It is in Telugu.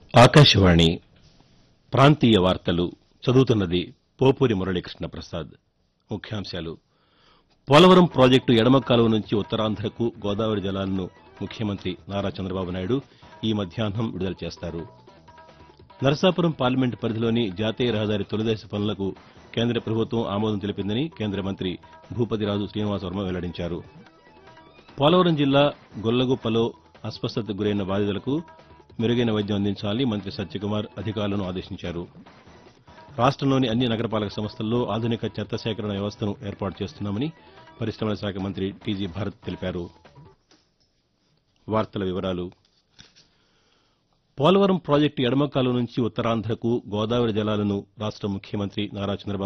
ఆకాశవాణి ప్రాంతీయ వార్తలు చదువుతున్నది పోపూరి మురళీకృష్ణ ప్రసాద్ ముఖ్యాంశాలు పోలవరం ప్రాజెక్టు ఎడమ కాలువ నుంచి ఉత్తరాంధ్రకు గోదావరి జలాలను ముఖ్యమంత్రి నారా చంద్రబాబు నాయుడు ఈ మధ్యాహ్నం విడుదల చేస్తారు నరసాపురం పార్లమెంటు పరిధిలోని జాతీయ రహదారి తొలిదశ పనులకు కేంద్ర ప్రభుత్వం ఆమోదం తెలిపిందని కేంద్ర మంత్రి భూపతిరాజు శ్రీనివాసవర్మ వెల్లడించారు పోలవరం జిల్లా గొల్లగుప్పలో అస్వస్థతకు గురైన బాధితులకు మెరుగైన వైద్యం అందించాలని మంత్రి సత్యకుమార్ అధికారులను ఆదేశించారు రాష్టంలోని అన్ని నగరపాలక సంస్థల్లో ఆధునిక చెత్త సేకరణ వ్యవస్థను ఏర్పాటు చేస్తున్నామని పరిశ్రమల శాఖ మంత్రి టీజీ భారత్ తెలిపారు వార్తల వివరాలు పోలవరం ప్రాజెక్టు ఎడమ కాలువ నుంచి ఉత్తరాంధ్రకు గోదావరి జలాలను రాష్ట ముఖ్యమంత్రి నారా చంద్రబాబు